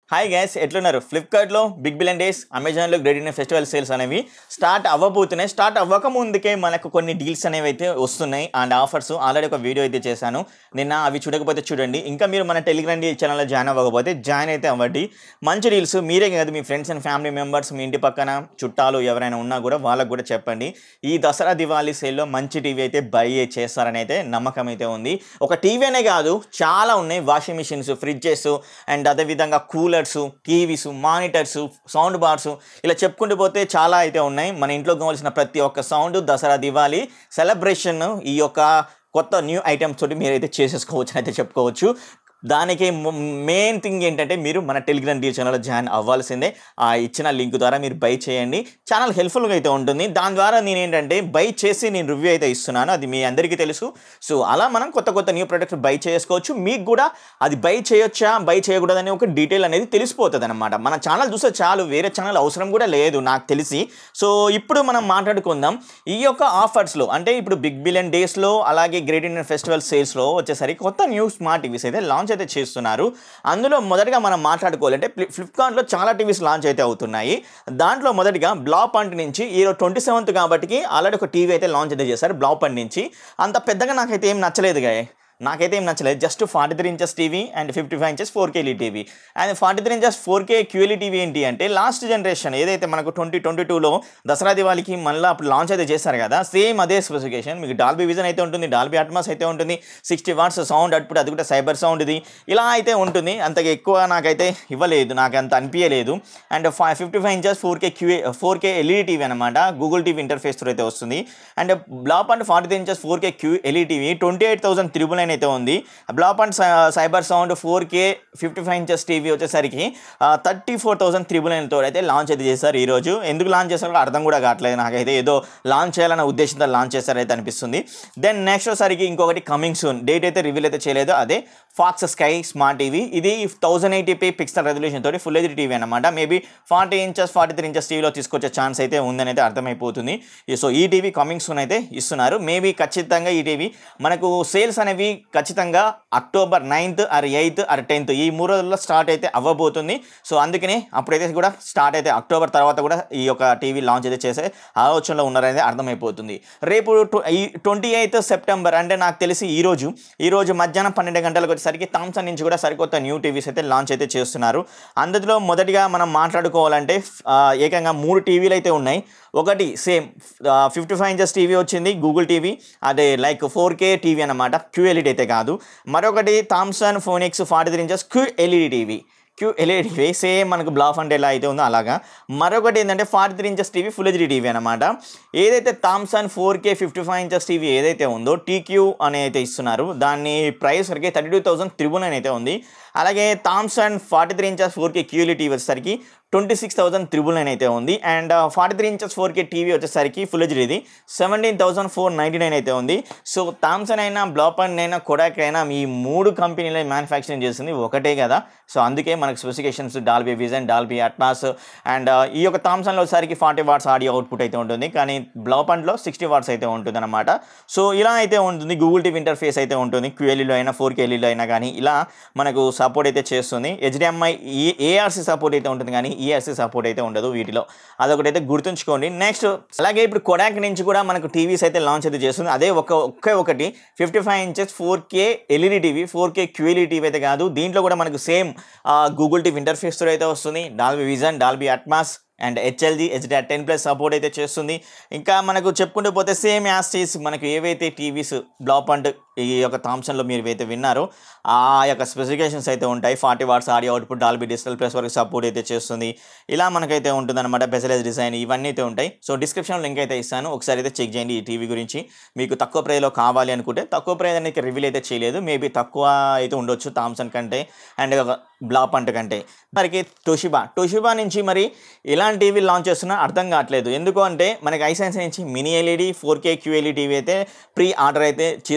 hi guys ఎట్లున్నారు ఫ్లిప్కార్ట్లో big billion days అమెజాన్లో గ్రేట్ ఇండియన్ ఫెస్టివల్ సేల్స్ అనేవి స్టార్ట్ అవ్వబోతున్నాయి స్టార్ట్ అవ్వక ముందుకే మనకు కొన్ని డీల్స్ అనేవి అయితే వస్తున్నాయి అండ్ ఆఫర్స్ ఆల్రెడీ ఒక వీడియో అయితే చేశాను నిన్న అవి చూడకపోతే చూడండి ఇంకా మీరు మన టెలిగ్రామ్ ఛానల్లో జాయిన్ అవ్వకపోతే జాయిన్ అయితే అవ్వండి మంచి డీల్స్ మీరే కాదు మీ ఫ్రెండ్స్ అండ్ ఫ్యామిలీ మెంబర్స్ మీ ఇంటి పక్కన చుట్టాలు ఎవరైనా ఉన్నా కూడా వాళ్ళకు కూడా చెప్పండి ఈ దసరా దివాళీ సేల్లో మంచి టీవీ అయితే బై చేస్తారని అయితే నమ్మకం అయితే ఉంది ఒక టీవీ అనే కాదు చాలా ఉన్నాయి వాషింగ్ మిషన్స్ ఫ్రిడ్జెస్ అండ్ అదేవిధంగా coolers TVs monitors sound bars ఇలా చెప్పుకుంటూ పోతే చాలా అయితే ఉన్నాయి మన ఇంట్లో కావాల్సిన ప్రతి ఒక్క సౌండ్ దసరా దివాళీ సెలబ్రేషన్ ఈ యొక్క కొత్త న్యూ ఐటమ్స్ తోటి మీరైతే చేసేసుకోవచ్చు అని అయితే చెప్పుకోవచ్చు దానికి మెయిన్ థింగ్ ఏంటంటే మీరు మన టెలిగ్రామ్ డీల్ ఛానల్లో జాయిన్ అవ్వాల్సిందే ఆ ఇచ్చిన లింక్ ద్వారా మీరు బై చేయండి ఛానల్ హెల్ప్ఫుల్గా అయితే ఉంటుంది దాని ద్వారా నేను ఏంటంటే బై చేసి నేను రివ్యూ అయితే ఇస్తున్నాను అది మీ అందరికీ తెలుసు సో అలా మనం కొత్త కొత్త న్యూ ప్రొడక్ట్స్ బై చేసుకోవచ్చు మీకు కూడా అది బై చేయొచ్చా బై చేయకూడదని ఒక డీటెయిల్ అనేది తెలిసిపోతుంది అనమాట మన ఛానల్ చూస్తే చాలు వేరే ఛానల్ అవసరం కూడా లేదు నాకు తెలిసి సో ఇప్పుడు మనం మాట్లాడుకుందాం ఈ యొక్క ఆఫర్స్లో అంటే ఇప్పుడు బిగ్ బిలియన్ డేస్లో అలాగే గ్రేట్ ఇండియన్ ఫెస్టివల్ సేల్స్లో వచ్చేసరికి కొత్త న్యూ స్మార్ట్ టీవీస్ అయితే లాంచ్ అయితే చేస్తున్నారు అందులో మొదటగా మనం మాట్లాడుకోవాలంటే ఫ్లి- ఫ్లిప్కార్ట్లో చాలా టీవీస్ లాంచ్ అయితే అవుతున్నాయి దాంట్లో మొదటిగా బ్లా పాయింట్ నుంచి ఈరోజు ట్వంటీ సెవెంత్ కాబట్టి ఆల్రెడీ ఒక టీవీ అయితే లాంచ్ అయితే చేశారు బ్లా పాయింట్ నుంచి అంత పెద్దగా నాకైతే ఏం నచ్చలేదు గాయ నాకైతే ఏం నచ్చలేదు just forty three inches TV and fifty five inches four కేలీ TV and forty three inches four K QLE TV ఏంటి అంటే లాస్ట్ జనరేషన్ ఏదైతే మనకు ట్వంటీ ట్వంటీ టూలో దసరా దివాళీకి మళ్ళీ అప్పుడు లాంచ్ అయితే చేశారు కదా సేమ్ అదే స్పెసిఫికేషన్ మీకు డాల్బీ విజన్ అయితే ఉంటుంది డాల్బీ అట్మాస్ అయితే ఉంటుంది సిక్స్టీ వాట్స్ సౌండ్ అవుట్పుట్ అది కూడా సైబర్ సౌండ్ ఇది ఇలా అయితే ఉంటుంది అంతగా ఎక్కువ నాకైతే ఇవ్వలేదు నాకు అంత అనిపించలేదు and five fifty five inches four K క్యూఏ ఫోర్ కే ఎల్ఈడి టీవీ అనమాట గూగుల్ టీవీ ఇంటర్ఫేస్ అయితే వస్తుంది అండ్ బ్లాప్ and forty three inches four K Q LED TV twenty eight thousand triple nine అయితే ఉంది బ్లాప్ and cyber sound four K fifty five inches TV వచ్చేసరికి thirty four thousand triple నైన్తో అయితే launch అయితే చేశారు ఈరోజు ఎందుకు లాంచ్ చేశారో అర్థం కూడా కావట్లేదు నాకైతే ఏదో లాంచ్ చేయాలన్న ఉద్దేశంతో లాంచ్ చేశారైతే అనిపిస్తుంది దెన్ నెక్స్ట్ వచ్చేసరికి ఇంకొకటి కమింగ్ సూన్ డేట్ అయితే రివీల్ అయితే చేయలేదు అదే ఫాక్స్ స్కై స్మార్ట్ టీవీ ఇది థౌసండ్ ఎయిటీపీ పిక్సెల్ రెజల్యూషన్ తోటి ఫుల్ హెచ్డి టీవీ అనమాట maybe forty inches forty three inches టీవీలో తీసుకొచ్చే ఛాన్స్ అయితే ఉందని అయితే అర్థమైపోతుంది సో ఈ టీవీ కమింగ్ సూన్ అయితే ఇస్తున్నారు మేబీ ఖచ్చితంగా ఈ టీవీ మనకు సేల్స్ అనేవి ఖచ్చితంగా October ninth or eighth or tenth ఈ మూడు రోజుల్లో స్టార్ట్ అయితే అవ్వబోతుంది సో అందుకనే అప్పుడైతే కూడా స్టార్ట్ అయితే అక్టోబర్ తర్వాత కూడా ఈ యొక్క టీవీ లాంచ్ అయితే చేసే ఆలోచనలో ఉన్నారనేది అర్థమైపోతుంది రేపు టు- ఈ ట్వంటీ ఎయిత్ సెప్టెంబర్ అంటే నాకు తెలిసి ఈ రోజు ఈ రోజు మధ్యాహ్నం పన్నెండు గంటలకు వచ్చేసరికి థామ్సన్ నుంచి కూడా సరికొత్త న్యూ టీవీస్ అయితే లాంచ్ అయితే చేస్తున్నారు అందులో మొదటిగా మనం మాట్లాడుకోవాలంటే ఆ, ఏకంగా మూడు టీవీలు అయితే ఉన్నాయి ఒకటి same fifty five inches TV వచ్చింది గూగుల్ టీవీ అదే లైక్ ఫోర్ కే టీవీ అనమాట క్యూఎల్ఈడి అయితే కాదు మరొకటి Thomson Phoenix forty three inches QLED TV Q LED TV same మనకు బ్లాఫ్ అంటే ఎలా అయితే ఉందో అలాగా మరొకటి ఏంటంటే forty three inches TV full HD TV అనమాట ఏదైతే Thomson four K fifty five inches TV ఏదైతే ఉందో టీక్యూ అని అయితే ఇస్తున్నారు దాన్ని ప్రైస్ వరకు thirty two thousand triple nine అయితే ఉంది అలాగే Thomson forty three inches four K QLE TV వచ్చేసరికి twenty six thousand triple nine అయితే ఉంది and forty three inches four K TV వచ్చేసరికి ఫుల్ హెచ్డీది seventeen thousand four ninety nine అయితే ఉంది సో థామ్సన్ అయినా బ్లాపన్ అయినా కొడాక్ అయినా ఈ మూడు కంపెనీల మ్యానుఫ్యాక్చరింగ్ చేస్తుంది ఒకటే కదా సో అందుకే మనకు specifications Dolby Vision Dolby Atmos and ఈ యొక్క థామ్సన్లో వచ్చేసరికి ఫార్టీ వాట్స్ ఆడియో అవుట్పుట్ అయితే ఉంటుంది కానీ బ్లాపండ్లో సిక్స్టీ వాట్స్ అయితే ఉంటుంది అనమాట సో ఇలా అయితే ఉంటుంది గూగుల్ టీవీ ఇంటర్ఫేస్ అయితే ఉంటుంది క్యూఎల్ఈలో అయినా ఫోర్ కేఎల్ఈలో అయినా కానీ ఇలా మనకు సపోర్ట్ అయితే చేస్తుంది హెచ్డిఎంఐ ఏఆర్సీ సపోర్ట్ అయితే ఉంటుంది కానీ ఈఆర్సీ సపోర్ట్ అయితే ఉండదు వీటిలో అదొకటి అయితే గుర్తుంచుకోండి నెక్స్ట్ అలాగే ఇప్పుడు కొడాక్ నుంచి కూడా మనకు టీవీస్ అయితే లాంచ్ అయితే చేస్తుంది అదే ఒక ఒకే ఒకటి fifty five inches four K LED TV four K QLE TV అయితే కాదు దీంట్లో కూడా మనకు సేమ్ గూగుల్ టీవీ ఇంటర్ఫేస్ అయితే వస్తుంది Dolby Vision Dolby Atmos and HLG HDR ten plus support అయితే చేస్తుంది ఇంకా మనకు చెప్పుకుంటూ పోతే సేమ్ యాస్టీస్ మనకు ఏవైతే టీవీస్ బ్లాప్ అండ్ ఈ యొక్క థామ్సన్లో మీరు ఏవైతే విన్నారో ఆ యొక్క స్పెసిఫికేషన్స్ అయితే ఉంటాయి forty watts audio output Dolby digital plus వరకు సపోర్ట్ అయితే చేస్తుంది ఇలా మనకైతే ఉంటుందన్నమాట బెసలైజ్ డిజైన్ ఇవన్నీ అయితే ఉంటాయి సో డిస్క్రిప్షన్లో లింక్ అయితే ఇస్తాను ఒకసారి అయితే చెక్ చేయండి ఈ టీవీ గురించి మీకు తక్కువ ప్రైజ్లో కావాలి అనుకుంటే తక్కువ ప్రైజ్ అనేది రివీల్ అయితే చేయలేదు మేబీ తక్కువ అయితే ఉండొచ్చు థామ్సన్ కంటే అండ్ బ్లాప్ అంట కంటే మరికి టోషిబా టోషిబా నుంచి మరి ఇలాంటి టీవీ లాంచ్ చేస్తున్నా అర్థం కావట్లేదు ఎందుకు అంటే మనకి ఐసెన్స్ నుంచి mini LED four K QLE TV అయితే ప్రీ ఆర్డర్ అయితే చేస్తున్నారు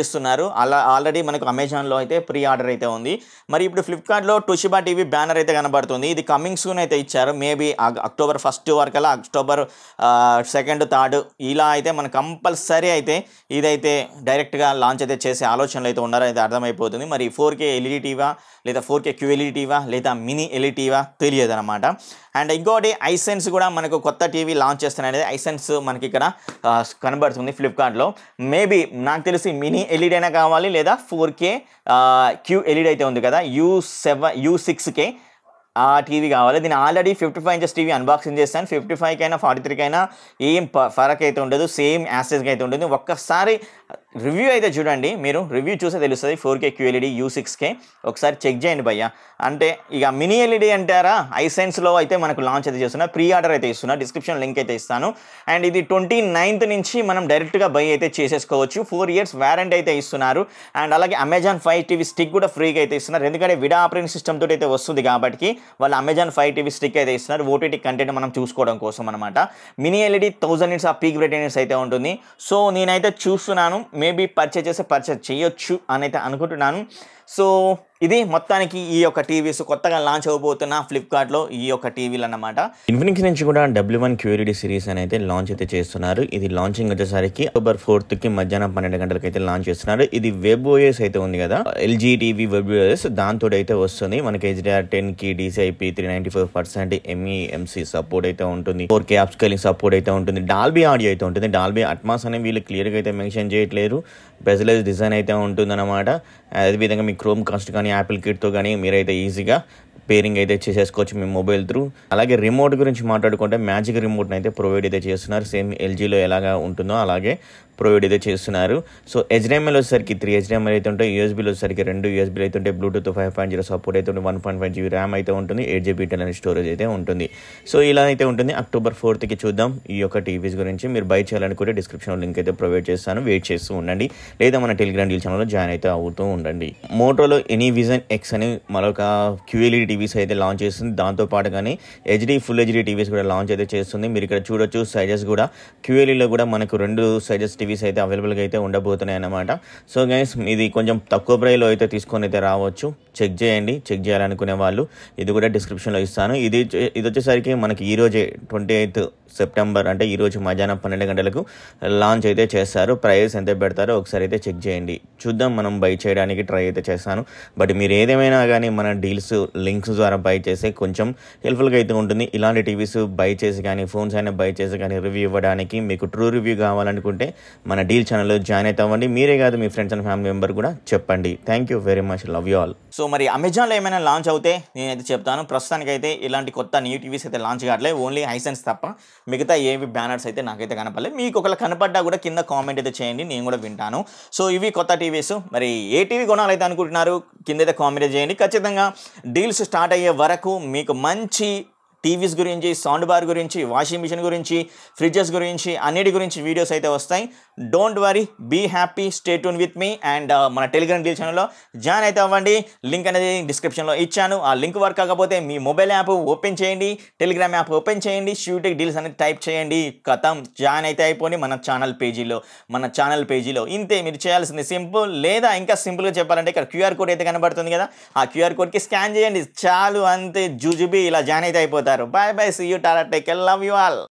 అలా ఆల్రెడీ మనకు అమెజాన్లో అయితే ప్రీ ఆర్డర్ అయితే ఉంది మరి ఇప్పుడు ఫ్లిప్కార్ట్లో టుషిబా టీవీ బ్యానర్ అయితే కనబడుతుంది ఇది కమింగ్ సూన్ అయితే ఇచ్చారు మేబీ అక్టోబర్ ఫస్ట్ వరకల్లా అక్టోబర్ సెకండ్ థర్డ్ ఇలా అయితే మనకు కంపల్సరీ అయితే ఇదైతే డైరెక్ట్గా లాంచ్ అయితే చేసే ఆలోచనలు అయితే ఉన్నారో అయితే అర్థమైపోతుంది మరి ఫోర్ కే ఎల్ఈడి టీవా లేదా ఫోర్ కే క్యూఎల్ఈడి టీవా లేదా మినీ ఎల్ఈడి టీవా తెలియదు అనమాట అండ్ ఇంకోటి ఐసెన్స్ కూడా మనకు కొత్త టీవీ లాంచ్ చేస్తున్నది ఐసెన్స్ మనకి ఇక్కడ ఆ, కనబడుతుంది ఫ్లిప్కార్ట్లో మేబీ నాకు తెలిసి మినీ ఎల్ఈడి అయినా కావాలి లేదా ఫోర్ కే క్యూ ఎల్ఈడి అయితే ఉంది కదా U seven U six K ఆ టీవీ కావాలి దీని already fifty five inches TV unboxing చేస్తాను ఫిఫ్టీ ఫైవ్కి అయినా ఫార్టీ త్రీకి అయినా ఏం ప- ఫరక్ అయితే ఉండదు సేమ్ యాసెస్గా అయితే ఉంటుంది ఒక్కసారి రివ్యూ అయితే చూడండి మీరు రివ్యూ చూస్తే తెలుస్తుంది four K QLED U six K ఒకసారి చెక్ చేయండి భయ్య అంటే ఇక మినీ ఎల్ఈడి అంటారా ఐసెన్స్లో అయితే మనకు లాంచ్ అయితే చేస్తున్నా ప్రీ ఆర్డర్ అయితే ఇస్తున్నా డిస్క్రిప్షన్ లింక్ అయితే ఇస్తాను అండ్ ఇది ట్వంటీ నైన్త్ నుంచి మనం డైరెక్ట్గా బై అయితే చేసేసుకోవచ్చు ఫోర్ ఇయర్స్ వారంటీ అయితే ఇస్తున్నారు అండ్ అలాగే అమెజాన్ ఫైవ్ టీవీ స్టిక్ కూడా ఫ్రీగా అయితే ఇస్తున్నారు ఎందుకంటే విడా ఆపరేటింగ్ సిస్టమ్ తోటి అయితే వస్తుంది కాబట్టి వాళ్ళు అమెజాన్ ఫైవ్ టీవీ స్టిక్ అయితే ఇస్తున్నారు ఓటీటీ కంటెంట్ మనం చూసుకోవడం కోసం అనమాట మినీ ఎల్ఈడి థౌసండ్ నిట్స్ ఆ పీక్ బ్రైట్నెస్ అయితే ఉంటుంది సో నేనైతే చూస్తున్నాను మేబీ పర్చేజ్ చేస్తే పర్చేజ్ చేయొచ్చు అని అయితే అనుకుంటున్నాను సో ఇది మొత్తానికి ఈ యొక్క టీవీస్ కొత్తగా లాంచ్ అవబోతున్న ఫ్లిప్కార్ట్లో ఈ యొక్క టీవీలు అన్నమాట ఇన్ఫినిక్స్ నుంచి కూడా డబ్ల్యూ వన్ క్యూరిటీ సిరీస్ అని అయితే లాంచ్ అయితే చేస్తున్నారు ఇది లాంచింగ్ వచ్చేసరికి అక్టోబర్ ఫోర్త్ కి మధ్యాహ్నం పన్నెండు గంటలకు అయితే లాంచ్ చేస్తున్నారు ఇది వెబ్ ఓఎస్ అయితే ఉంది కదా ఎల్జీ టీవీ వెబ్ ఓఎస్ దాంతో అయితే వస్తుంది మనకి హెచ్డిఆర్ టెన్ కి DCIP three ninety four percent MEMC support అయితే ఉంటుంది ఫోర్ కే అప్స్కలింగ్ సపోర్ట్ అయితే ఉంటుంది డాల్బీ ఆడియో అయితే ఉంటుంది డాల్బీ అట్మాస్ అని వీళ్ళు క్లియర్గా అయితే మెన్షన్ చేయట్లేరు బెజలైజ్ డిజైన్ అయితే ఉంటుందన్నమాట అదేవిధంగా మీ క్రోమ్ కాస్ట్ కానీ యాపిల్ కిట్తో కానీ మీరైతే ఈజీగా పేరింగ్ అయితే చేసేసుకోవచ్చు మీ మొబైల్ త్రూ అలాగే రిమోట్ గురించి మాట్లాడుకుంటే మ్యాజిక్ రిమోట్ని అయితే ప్రొవైడ్ అయితే చేస్తున్నారు సేమ్ ఎల్జీలో ఎలాగా ఉంటుందో అలాగే ప్రొవైడ్ అయితే చేస్తున్నారు సో హెచ్డిఎంఎల్ వచ్చేసరికి త్రీ హెచ్డిఎంఎల్ అయితే ఉంటాయి యూఎస్బీలో వచ్చేసరికి రెండు యూఎస్బీలు అయితే ఉంటాయి Bluetooth five point zero support అయితే ఉంటుంది one point five GB RAM అయితే ఉంటుంది ఎయిట్ జీబీ ఇంటర్నల్ స్టోరేజ్ అయితే ఉంటుంది సో ఇలా అయితే ఉంటుంది అక్టోబర్ ఫోర్త్కి చూద్దాం ఈ యొక్క టీవీస్ గురించి మీరు బై చేయాలనుకుంటే డిస్క్రిప్షన్లో లింక్ అయితే ప్రొవైడ్ చేస్తాను వెయిట్ చేస్తూ ఉండండి లేదా మన టెలిగ్రామ్ డీల్ ఛానల్లో జాయిన్ అయితే అవుతూ ఉండండి మోటోలో ఎనీ విజన్ ఎక్స్ అని మరొక క్యూఎల్ఈడి టీవీస్ అయితే లాంచ్ చేస్తుంది దాంతో పాటుగానే హెచ్డి ఫుల్ హెచ్డి టీవీస్ కూడా లాంచ్ అయితే చేస్తుంది మీరు ఇక్కడ చూడొచ్చు సైజెస్ కూడా క్యూఎల్ఈలో కూడా మనకు రెండు సైజెస్ టీవీస్ అయితే అవైలబుల్గా అయితే ఉండబోతున్నాయి అన్నమాట సో గైస్ ఇది కొంచెం తక్కువ ప్రైలో అయితే తీసుకొని అయితే రావచ్చు చెక్ చేయండి చెక్ చేయాలనుకునే వాళ్ళు ఇది కూడా డిస్క్రిప్షన్లో ఇస్తాను ఇది ఇది వచ్చేసరికి మనకి ఈ రోజే ట్వంటీ ఎయిత్ సెప్టెంబర్ అంటే ఈ రోజు మధ్యాహ్నం పన్నెండు గంటలకు లాంచ్ అయితే చేస్తారు ప్రైస్ ఎంత పెడతారో ఒకసారి అయితే చెక్ చేయండి చూద్దాం మనం బై చేయడానికి ట్రై అయితే చేస్తాను బట్ మీరు ఏదేమైనా కానీ మన డీల్స్ లింక్స్ ద్వారా బై చేస్తే కొంచెం హెల్ప్ఫుల్గా అయితే ఉంటుంది ఇలాంటి టీవీస్ బై చేసి కానీ ఫోన్స్ అయినా బై చేసి కానీ రివ్యూ ఇవ్వడానికి మీకు ట్రూ రివ్యూ కావాలనుకుంటే మన డీల్ ఛానల్లో జాయిన్ అయితే అవ్వండి మీరే కాదు మీ ఫ్రెండ్స్ అండ్ ఫ్యామిలీ మెంబర్ కూడా చెప్పండి thank you very much love you all so మరి అమెజాన్లో ఏమైనా లాంచ్ అవుతే నేనైతే చెప్తాను ప్రస్తుతానికైతే ఇలాంటి కొత్త న్యూ టీవీస్ అయితే లాంచ్ కావట్లేదు ఓన్లీ హైసెన్స్ తప్ప మిగతా ఏవి బ్యానర్స్ అయితే నాకైతే కనపడలేదు మీకు ఒకవేళ కనపడ్డా కూడా కింద కామెంట్ అయితే చేయండి నేను కూడా వింటాను సో ఇవి కొత్త టీవీస్ మరి ఏ టీవీ కొనాలైతే అనుకుంటున్నారు కింద అయితే కామెంట్ చేయండి ఖచ్చితంగా డీల్స్ స్టార్ట్ అయ్యే వరకు మీకు మంచి టీవీస్ గురించి సౌండ్ బార్ గురించి వాషింగ్ మిషన్ గురించి ఫ్రిడ్జెస్ గురించి అన్నిటి గురించి వీడియోస్ అయితే వస్తాయి don't worry be happy stay tune with మీ అండ్ మన టెలిగ్రామ్ డీల్ ఛానల్లో జాయిన్ అయితే అవ్వండి లింక్ అనేది డిస్క్రిప్షన్లో ఇచ్చాను ఆ లింక్ వర్క్ కాకపోతే మీ మొబైల్ యాప్ ఓపెన్ చేయండి టెలిగ్రామ్ యాప్ ఓపెన్ చేయండి షూటింగ్ డీల్స్ అనేది టైప్ చేయండి కథం జాయిన్ అయితే అయిపోయి మన ఛానల్ పేజీలో మన ఛానల్ పేజీలో ఇంతే మీరు చేయాల్సింది సింపుల్ లేదా ఇంకా సింపుల్గా చెప్పాలంటే ఇక్కడ క్యూఆర్ కోడ్ అయితే కనబడుతుంది కదా ఆ క్యూఆర్ కోడ్కి స్కాన్ చేయండి చాలు అంతే జుజుబి ఇలా జాయిన్ అయితే అయిపోతారు bye bye see you tata take love you all